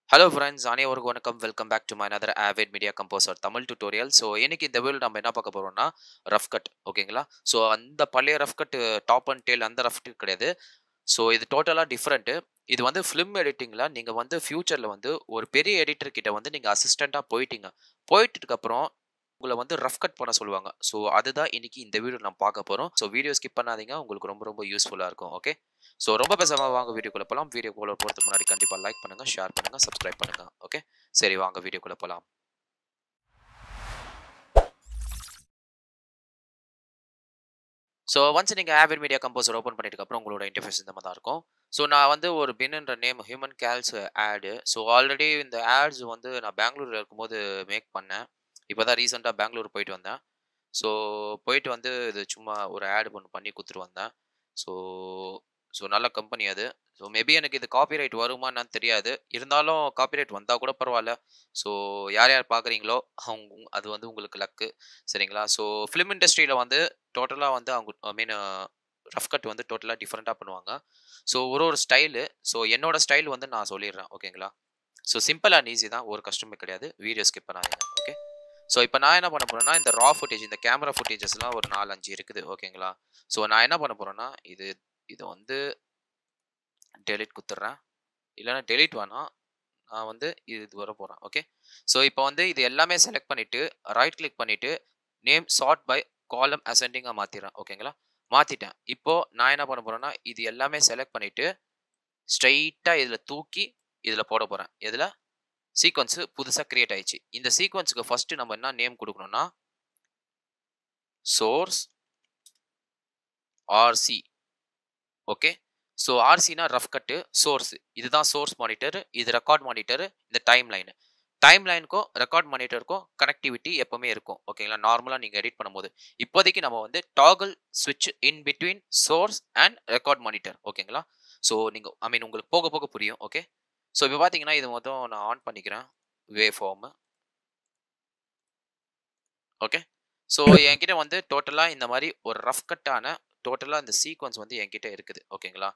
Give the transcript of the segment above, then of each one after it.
hello friends அனைவருக்கும் வணக்கம் welcome back to my another Avid Media Composer Tamil tutorial so இன்னைக்கு இந்த வீடியோ நம்ம என்ன பார்க்க போறோம்னா ரஃப் கட் ஓகேங்களா ஸோ அந்த பழைய rough cut top and tail அந்த ரஃப் கட் கிடையாது ஸோ இது டோட்டலாக டிஃப்ரெண்ட்டு இது வந்து ஃபிலிம் எடிட்டிங்கில் நீங்கள் வந்து ஃப்யூச்சரில் வந்து ஒரு பெரிய எடிட்டர் கிட்ட வந்து நீங்கள் அசிஸ்டண்ட்டாக போயிட்டீங்க போயிட்டதுக்கப்புறம் உங்களை வந்து ரஃப் கட் பண்ண சொல்லுவாங்க ஸோ அதுதான் இன்னைக்கு இந்த வீடியோ நம்ம பார்க்க போகிறோம் ஸோ வீடியோ ஸ்கிப் பண்ணாதீங்க உங்களுக்கு ரொம்ப ரொம்ப யூஸ்ஃபுல்லாக இருக்கும் ஓகே ஸோ ரொம்ப பேசாமல் வாங்க வீடியோக்குள்ளே போகலாம் வீடியோக்குள்ளே போகிறதுக்கு முன்னாடி கண்டிப்பாக லைக் பண்ணுங்கள் ஷேர் பண்ணுங்கள் சப்ஸ்கிரைப் பண்ணுங்கள் ஓகே சரி வாங்க வீடியோக்குள்ளே போகலாம் ஸோ ஒன்ஸ் நீங்கள் ஆவிட் மீடியா கம்போசர் ஓப்பன் பண்ணிட்டு அப்புறம் உங்களோட இன்டர்ஃபேஸ் இந்த மாதிரி தான் இருக்கும் ஸோ நான் வந்து ஒரு பின்ன்ற நேம் ஹியூமன் கேல்ஸ் ஆடு ஸோ ஆல்ரெடி இந்த ஆட்ஸ் வந்து நான் பெங்களூரில் இருக்கும்போது மேக் பண்ணேன் இப்போ தான் ரீசெண்டாக பெங்களூர் போயிட்டு வந்தேன் ஸோ போயிட்டு வந்து இது சும்மா ஒரு ஆடு ஒன்று பண்ணி கொடுத்துட்டு வந்தேன் ஸோ ஸோ நல்ல கம்பெனி அது ஸோ மேபி எனக்கு இது காப்பிரைட் வருமான்னு தெரியாது இருந்தாலும் காப்பிரைட் வந்தால் கூட பரவாயில்ல ஸோ யார் யார் பார்க்குறீங்களோ அவங்க அது வந்து உங்களுக்கு லக்கு சரிங்களா ஸோ ஃபிலிம் இண்டஸ்ட்ரியில் வந்து டோட்டலாக வந்து அவங்க ஐ மீன் ரஃப் கட் வந்து டோட்டலாக டிஃப்ரெண்ட்டாக பண்ணுவாங்க ஸோ ஒரு ஒரு ஸ்டைலு ஸோ என்னோட ஸ்டைல் வந்து நான் சொல்லிடுறேன் ஓகேங்களா ஸோ சிம்பிள் அண்ட் ஈஸி தான் ஒரு கஷ்டமே கிடையாது வீடியோ ஸ்கிப் பண்ணாதீங்க ஓகே ஸோ இப்போ நான் என்ன பண்ண போகிறேன்னா இந்த ரா ஃபுட்டேஜ் இந்த கேமரா ஃபுட்டேஜஸ்லாம் ஒரு நாலு அஞ்சு இருக்குது ஓகேங்களா ஸோ நான் என்ன பண்ண போகிறேன்னா இது இது வந்து டெலிட் குத்துட்றேன் இல்லைன்னா டெலிட் வேணாம் நான் வந்து இது வர போகிறேன் ஓகே ஸோ இப்போ வந்து இது எல்லாமே செலக்ட் பண்ணிவிட்டு ரைட் கிளிக் பண்ணிவிட்டு நேம் சார்ட் பை காலம் அசெண்டிங்காக மாற்றிடுறேன் ஓகேங்களா மாற்றிட்டேன் இப்போது நான் என்ன பண்ண போகிறேன்னா இது எல்லாமே செலக்ட் பண்ணிவிட்டு ஸ்ட்ரைட்டாக இதில் தூக்கி இதில் போட போகிறேன் இதில் சீக்வன்ஸு புதுசாக க்ரியேட் ஆயிடுச்சு இந்த சீக்வன்ஸுக்கு ஃபஸ்ட்டு நம்ம என்ன நேம் கொடுக்கணும்னா சோர்ஸ் ஆர்சி ஓகே ஸோ ஆர்சினா ரஃப் கட்டு சோர்ஸ் இதுதான் சோர்ஸ் மானிட்டர் இது ரெக்கார்ட் மானிட்டர் இந்த டைம் லைனு டைம் லைனுக்கும் ரெக்கார்ட் மானிட்டருக்கும் கனெக்டிவிட்டி எப்பவுமே இருக்கும் ஓகேங்களா நார்மலாக நீங்கள் எடிட் பண்ணும்போது இப்போதைக்கு நம்ம வந்து டாகல் ஸ்விட்ச் in between source and record monitor ஓகேங்களா ஸோ நீங்கள் ஐ மீன் உங்களுக்கு போக போக புரியும் ஓகே ஸோ இப்போ பார்த்தீங்கன்னா இது மொத்தம் நான் ஆன் பண்ணிக்கிறேன் வே ஃபார்மு ஓகே ஸோ என்கிட்ட வந்து டோட்டலாக இந்த மாதிரி ஒரு ரஃப் கட்டான டோட்டலாக இந்த சீக்வன்ஸ் வந்து என்கிட்ட இருக்குது ஓகேங்களா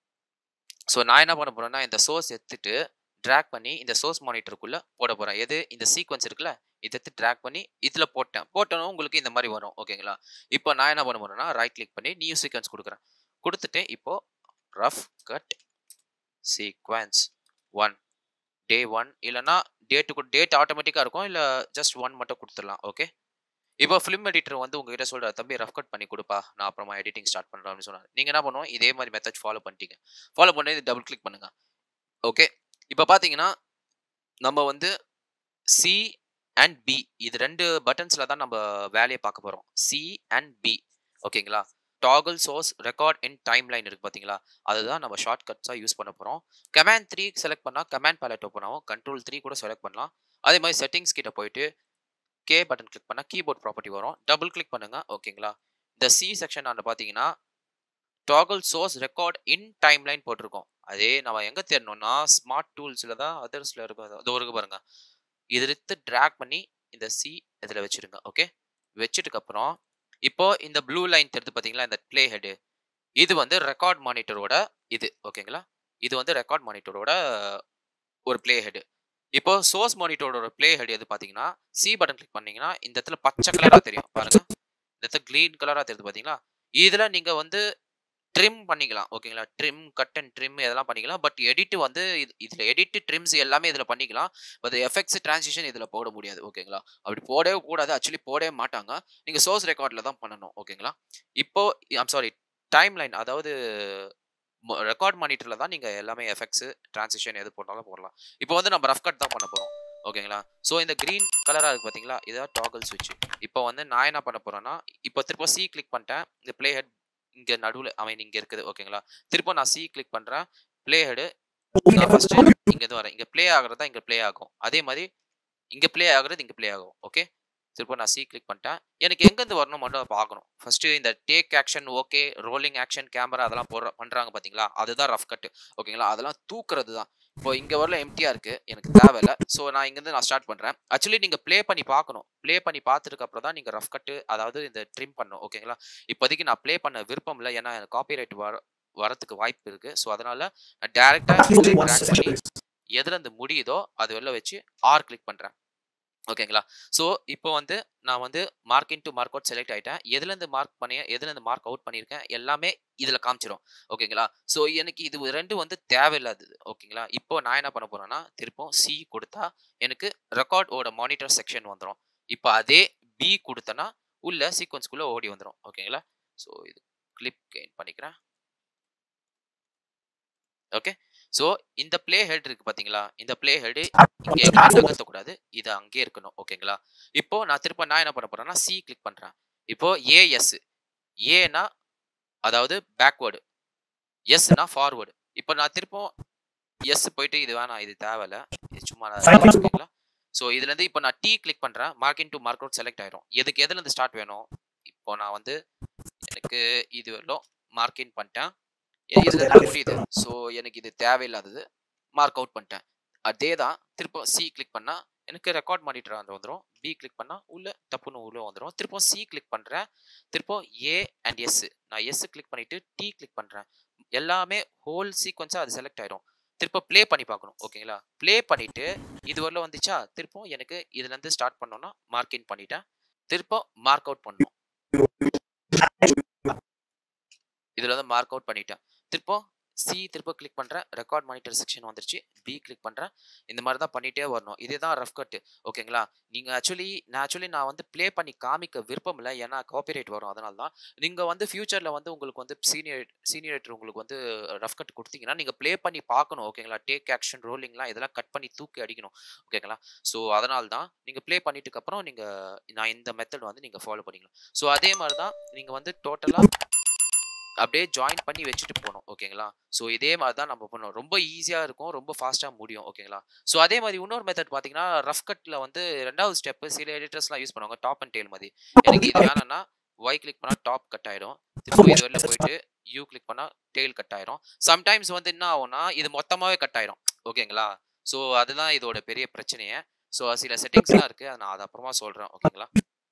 ஸோ நான் என்ன பண்ண போகிறேன்னா இந்த சோர்ஸ் எடுத்துட்டு ட்ராக் பண்ணி இந்த சோர்ஸ் மானிட்டருக்குள்ளே போட போகிறேன் எது இந்த சீக்வன்ஸ் இருக்குல்ல இதை எடுத்து ட்ராக் பண்ணி இதில் போட்டேன் போட்டோன்னா உங்களுக்கு இந்த மாதிரி வரும் ஓகேங்களா இப்போ நான் என்ன பண்ண போகிறேன்னா ரைட் கிளிக் பண்ணி நியூ சீக்வன்ஸ் கொடுக்குறேன் கொடுத்துட்டு இப்போது rough cut sequence one day one இல்லைனா டேட்டு டேட் ஆட்டோமேட்டிக்காக இருக்கும் இல்லை ஜஸ்ட் ஒன் மட்டும் கொடுத்துடலாம் ஓகே இப்போ ஃபிலிம் எடிட்டர் வந்து உங்ககிட்ட சொல்கிற தம்பி ரஃப் கட் பண்ணி கொடுப்பா நான் அப்புறமா எடிட்டிங் ஸ்டார்ட் பண்ணுறேன் அப்படின்னு சொன்னார் நீங்கள் என்ன பண்ணுவோம் இதே மாதிரி மெத்தட் ஃபாலோ பண்ணிட்டீங்க ஃபாலோ பண்ணி டபுள் கிளிக் பண்ணுங்கள் ஓகே இப்போ பார்த்தீங்கன்னா நம்ம வந்து சி அண்ட் பி இது ரெண்டு பட்டன்ஸில் தான் நம்ம வேலையை பார்க்க போகிறோம் சி அண்ட் பி ஓகேங்களா toggle source record in timeline இருக்குது பார்த்தீங்களா அதுதான் நம்ம ஷார்ட் கட்ஸாக யூஸ் பண்ண போகிறோம் கமேண்ட் த்ரீ செலக்ட் பண்ணால் கமேண்ட் பேலட் ஓப்பன் ஆகும் கண்ட்ரோல் த்ரீ கூட செலக்ட் பண்ணலாம் அதே மாதிரி செட்டிங்ஸ் கிட்ட போயிட்டு கே பட்டன் கிளிக் பண்ணால் கீபோர்ட் ப்ராப்பர்ட்டி வரும் டபுள் கிளிக் பண்ணுங்கள் ஓகேங்களா இந்த சி செக்ஷன் அந்த பார்த்தீங்கன்னா toggle source record in timeline போட்டிருக்கோம் அதே நம்ம எங்கே தேடணும்னா ஸ்மார்ட் டூல்ஸில் தான் அதர்ஸில் இருக்கும் அது ஒரு பாருங்க இது எடுத்து ட்ராக் பண்ணி இந்த சி இதில் வச்சுருங்க ஓகே வச்சுட்டுக்கப்புறம் இப்போ இந்த ப்ளூ லைன் தெரிஞ்சு பார்த்தீங்களா இந்த ப்ளே ஹெடு இது வந்து ரெக்கார்ட் மானிட்டரோட இது ஓகேங்களா இது வந்து ரெக்கார்ட் மானிட்டரோட ஒரு ப்ளே ஹெடு இப்போ சோர்ஸ் மானிட்டரோட ப்ளே ஹெட் எது பார்த்தீங்கன்னா சி பட்டன் கிளிக் பண்ணீங்கன்னா இந்த இடத்துல பச்சை கலராக தெரியும் பாருங்க இந்த இடத்துல க்ரீன் கலராக தெரியுது பார்த்தீங்களா இதில் நீங்கள் வந்து ட்ரிம் பண்ணிக்கலாம் ஓகேங்களா ட்ரிம் கட் அண்ட் ட்ரிம் இதெல்லாம் பண்ணிக்கலாம் பட் எடிட் வந்து இது இதில் எடிட் ட்ரிம்ஸ் எல்லாமே இதில் பண்ணிக்கலாம் பட் எஃபெக்ட்ஸ் டிரான்சிஷன் இதில் போட முடியாது ஓகேங்களா அப்படி போடவே கூடாது ஆக்சுவலி போடவே மாட்டாங்க நீங்கள் சோர்ஸ் ரெக்கார்டில் தான் பண்ணணும் ஓகேங்களா இப்போ ஐம் சாரி டைம் லைன் அதாவது ரெக்கார்ட் மானிட்டரில் தான் நீங்கள் எல்லாமே எஃபெக்ட்ஸு டிரான்சிஷன் எது போட்டாலும் போடலாம் இப்போ வந்து நம்ம ரஃப் கட் தான் பண்ண போகிறோம் ஓகேங்களா ஸோ இந்த க்ரீன் கலராக இருக்குது பார்த்தீங்களா இதான் டாகல் சுவிட்ச் இப்போ வந்து நான் என்ன பண்ண போகிறேன்னா இப்போ திரும்ப சி கிளிக் பண்ணிட்டேன் இந்த ப்ளே ஹெட் இங்கே நடுவில் அவன் இங்கே இருக்குது ஓகேங்களா திரும்ப நான் சி கிளிக் பண்ணுறேன் ப்ளே ஹெடு ஃபஸ்ட்டு இங்கேருந்து வரேன் இங்கே ப்ளே ஆகிறது தான் இங்கே ப்ளே ஆகும் அதே மாதிரி இங்கே ப்ளே ஆகுறது இங்கே ப்ளே ஆகும் ஓகே திரும்ப நான் சி கிளிக் பண்ணிட்டேன் எனக்கு எங்கேருந்து வரணும் மட்டும் பார்க்கணும் ஃபஸ்ட்டு இந்த take action okay rolling action camera அதெல்லாம் போடுற பண்ணுறாங்க பார்த்தீங்களா அதுதான் ரஃப் கட்டு ஓகேங்களா அதெல்லாம் தூக்குறது தான் இப்போ இங்கே வரல எம்டியாக இருக்குது எனக்கு தேவையில்ல ஸோ நான் இங்கேருந்து நான் ஸ்டார்ட் பண்ணுறேன் ஆக்சுவலி நீங்கள் ப்ளே பண்ணி பார்க்கணும் ப்ளே பண்ணி பார்த்துட்டு அப்புறம் தான் நீங்கள் ரஃப் கட்டு அதாவது இந்த ட்ரிம் பண்ணணும் ஓகேங்களா இப்போதைக்கு நான் ப்ளே பண்ண விருப்பம் இல்லை ஏன்னா எனக்கு காப்பிரைட் வர வரத்துக்கு வாய்ப்பு இருக்குது ஸோ அதனால் நான் டேரெக்டாக பண்ணி எதுலேருந்து முடியுதோ அது வெளில வச்சு ஆர் கிளிக் பண்ணுறேன் ஓகேங்களா ஸோ இப்போ வந்து நான் வந்து mark in to mark out select ஆகிட்டேன் எதுலேருந்து மார்க் பண்ணி எதுலேருந்து மார்க் அவுட் பண்ணியிருக்கேன் எல்லாமே இதில் காமிச்சிடும் ஓகேங்களா ஸோ எனக்கு இது ரெண்டும் வந்து தேவையில்லாதது ஓகேங்களா இப்போ நான் என்ன பண்ண போகிறேன்னா திருப்பம் சி கொடுத்தா எனக்கு ரெக்கார்டோட மானிட்டர் செக்ஷன் வந்துடும் இப்போ அதே பி கொடுத்தனா உள்ள சீக்வன்ஸ்குள்ளே ஓடி வந்துடும் ஓகேங்களா ஸோ இது கிளிப் கெயின் பண்ணிக்கிறேன் ஓகே ஸோ இந்த பிளே ஹெட் இருக்கு பார்த்தீங்களா இந்த பிளே ஹெட் இங்கே நகர்த்தக்கூடாது இது அங்கே இருக்கணும் ஓகேங்களா இப்போ நான் திரும்ப நான் என்ன பண்ண போறேன்னா சி கிளிக் பண்ணுறேன் இப்போ ஏஎஸ் ஏனா அதாவது பேக்வேர்டு எஸ்னா ஃபார்வேர்டு இப்போ நான் திருப்பம் எஸ் போயிட்டு இது வேணாம் இது தேவையில்ல இது சும்மா ஓகேங்களா ஸோ இதுலேருந்து இப்போ நான் டி கிளிக் பண்ணுறேன் mark to mark out select ஆயிரும் எதுக்கு எதுலேருந்து ஸ்டார்ட் வேணும் இப்போ நான் வந்து எனக்கு இது வரலும் மார்க் இன் பண்ணிட்டேன் இதுல முடியுது ஸோ எனக்கு இது தேவையில்லாதது மார்க் அவுட் பண்ணிட்டேன் அதே தான் திரும்ப சி கிளிக் பண்ணால் எனக்கு ரெக்கார்ட் மானிட்டர் அந்த வந்துடும் பி கிளிக் பண்ணால் உள்ள தப்புன்னு உள்ள வந்துடும் திரும்ப சி கிளிக் பண்ணுறேன் திரும்ப ஏ அண்ட் எஸ் நான் எஸ் கிளிக் பண்ணிவிட்டு டி கிளிக் பண்ணுறேன் எல்லாமே ஹோல் சீக்வன்ஸாக அது செலக்ட் ஆயிடும் திரும்ப ப்ளே பண்ணி பார்க்கணும் ஓகேங்களா ப்ளே பண்ணிவிட்டு இது வரல வந்துச்சா திரும்ப எனக்கு இதுலேருந்து ஸ்டார்ட் பண்ணோன்னா மார்க் இன் பண்ணிட்டேன் திரும்ப மார்க் அவுட் பண்ணணும் இதில் வந்து மார்க் அவுட் பண்ணிட்டேன் திருப்போ சி திருப்ப கிளிக் பண்ணுறேன் ரெக்கார்ட் மானிட்டர் செக்ஷன் வந்துருச்சு பி கிளிக் பண்ணுறேன் இந்த மாதிரி தான் பண்ணிகிட்டே வரணும் இதே தான் ரஃப் கட்டு ஓகேங்களா நீங்கள் ஆக்சுவலி நான் ஆக்சுவலி நான் வந்து ப்ளே பண்ணி காமிக்க விருப்பம் இல்லை ஏன்னா காப்பிரைட் வரும் அதனால தான் நீங்கள் வந்து ஃபியூச்சரில் வந்து உங்களுக்கு வந்து சீனியர் சீனியரேட்டர் உங்களுக்கு வந்து ரஃப் கட் கொடுத்தீங்கன்னா நீங்கள் ப்ளே பண்ணி பார்க்கணும் ஓகேங்களா டேக் ஆக்ஷன் ரோலிங்லாம் இதெல்லாம் கட் பண்ணி தூக்கி அடிக்கணும் ஓகேங்களா ஸோ அதனால தான் நீங்கள் ப்ளே பண்ணிட்டுக்கப்புறம் நீங்கள் நான் இந்த மெத்தட் வந்து நீங்கள் ஃபாலோ பண்ணிக்கலாம் ஸோ அதே மாதிரி தான் நீங்கள் வந்து டோட்டலாக அப்படியே ஜாயின் பண்ணி வச்சுட்டு போகணும் ஓகேங்களா ஸோ இதே மாதிரி தான் நம்ம பண்ணணும் ரொம்ப ஈஸியாக இருக்கும் ரொம்ப ஃபாஸ்ட்டாக முடியும் ஓகேங்களா ஸோ அதே மாதிரி இன்னொரு மெத்தட் பார்த்தீங்கன்னா ரஃப் கட்டில் வந்து ரெண்டாவது ஸ்டெப்பு சில எடிட்டர்ஸ்லாம் யூஸ் பண்ணுவாங்க டாப் அண்ட் டெயில் மாதிரி எனக்கு இது வேணும்னா ஒய் கிளிக் பண்ணால் டாப் கட் ஆயிடும் திரும்ப இது வெளில போயிட்டு யூ கிளிக் பண்ணால் டெயில் கட் ஆயிரும் சம்டைம்ஸ் வந்து என்ன ஆகும்னா இது மொத்தமாகவே கட் ஆயிரும் ஓகேங்களா ஸோ அதுதான் இதோட பெரிய பிரச்சனையே ஸோ சில செட்டிங்ஸ்லாம் இருக்குது அதை நான் அது அப்புறமா சொல்கிறேன் ஓகேங்களா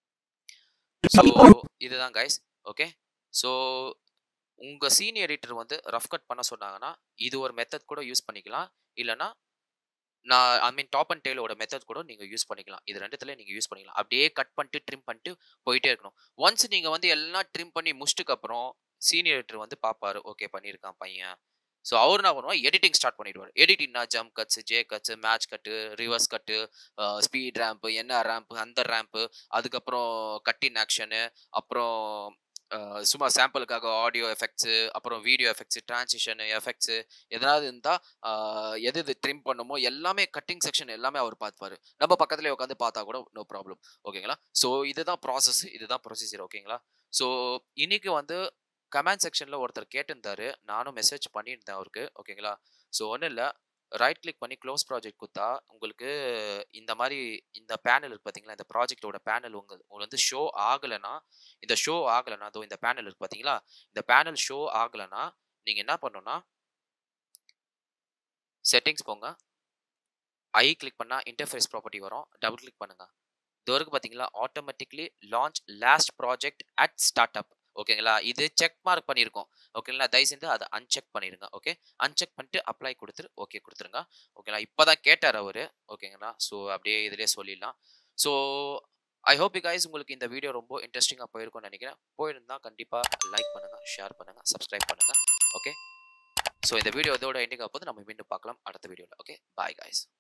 ஸோ இதுதான் கைஸ் ஓகே ஸோ உங்கள் சீனியர் எடிட்டர் வந்து ரஃப் கட் பண்ண சொன்னாங்கன்னா இது ஒரு மெத்தட் கூட யூஸ் பண்ணிக்கலாம் இல்லைனா நான் ஐ மீன் டாப் அண்ட் டெய்லோட மெத்தட் கூட நீங்கள் யூஸ் பண்ணிக்கலாம் இது ரெண்டுத்துல நீங்கள் யூஸ் பண்ணிக்கலாம் அப்படியே கட் பண்ணிட்டு ட்ரிம் பண்ணிட்டு போயிட்டே இருக்கணும் ஒன்ஸ் நீங்கள் வந்து எல்லாம் ட்ரிம் பண்ணி முடிச்சுட்டு அப்புறம் சீனியர் எடிட்டர் வந்து பார்ப்பாரு ஓகே பண்ணியிருக்கான் பையன் ஸோ அவர் என்ன பண்ணுவார் எடிட்டிங் ஸ்டார்ட் பண்ணிடுவார் எடிட்டிங்னா jump cuts J cuts match cut reverse cut speed ramp என்ன ரேம்ப்பு அந்த ரேம்ப்பு அதுக்கப்புறம் கட்டின் ஆக்ஷனு அப்புறம் சும்மா சாம்பிளுக்காக ஆடியோ எஃபெக்ட்ஸு அப்புறம் வீடியோ எஃபெக்ட்ஸு டிரான்சிஷனு எஃபெக்ட்ஸு எதனாவது இருந்தால் எது எது ட்ரிம் பண்ணுமோ எல்லாமே கட்டிங் செக்ஷன் எல்லாமே அவர் பார்த்துப்பார் நம்ம பக்கத்துலேயே உட்காந்து பார்த்தா கூட நோ ப்ராப்ளம் ஓகேங்களா ஸோ இதுதான் ப்ராசஸ் இதுதான் ப்ரொசீஜர் ஓகேங்களா ஸோ இன்னைக்கு வந்து கமெண்ட் செக்ஷனில் ஒருத்தர் கேட்டிருந்தாரு நானும் மெசேஜ் பண்ணியிருந்தேன் அவருக்கு ஓகேங்களா ஸோ ஒன்றும் இல்லை ரைட் கிளிக் பண்ணி க்ளோஸ் ப்ராஜெக்ட் கொடுத்தா உங்களுக்கு இந்த மாதிரி இந்த பேனல் இருக்கு பார்த்தீங்களா இந்த ப்ராஜெக்டோட பேனல் உங்க உங்களுக்கு வந்து ஷோ ஆகலைன்னா இந்த ஷோ ஆகலைன்னா அதோ இந்த பேனல் இருக்கு பார்த்தீங்களா இந்த பேனல் ஷோ ஆகலைன்னா நீங்கள் என்ன பண்ணணும்னா செட்டிங்ஸ் போங்க ஐ கிளிக் பண்ணால் இன்டர்ஃபேஸ் ப்ராப்பர்ட்டி வரும் டபுள் கிளிக் பண்ணுங்க இது வரைக்கும் பார்த்தீங்களா automatically launch last project at start up ஓகேங்களா இது செக் மார்க் பண்ணியிருக்கோம் ஓகேங்களா தயவு செஞ்சு அதை அன்செக் பண்ணிடுங்க ஓகே அன்செக் பண்ணிட்டு அப்ளை கொடுத்துரு ஓகே கொடுத்துருங்க ஓகேங்களா இப்போ தான் கேட்டார் அவர் ஓகேங்களா ஸோ அப்படியே இதிலே சொல்லிடலாம் ஸோ ஐ ஹோப் கைஸ் உங்களுக்கு இந்த வீடியோ ரொம்ப இன்ட்ரெஸ்டிங்காக போயிருக்கும்னு நினைக்கிறேன் போயிருந்தால் கண்டிப்பாக லைக் பண்ணுங்கள் ஷேர் பண்ணுங்கள் சப்ஸ்கிரைப் பண்ணுங்கள் ஓகே ஸோ இந்த வீடியோ இதோட எண்டிங் போது நம்ம மீண்டும் பார்க்கலாம் அடுத்த வீடியோவில் ஓகே பாய் கைஸ்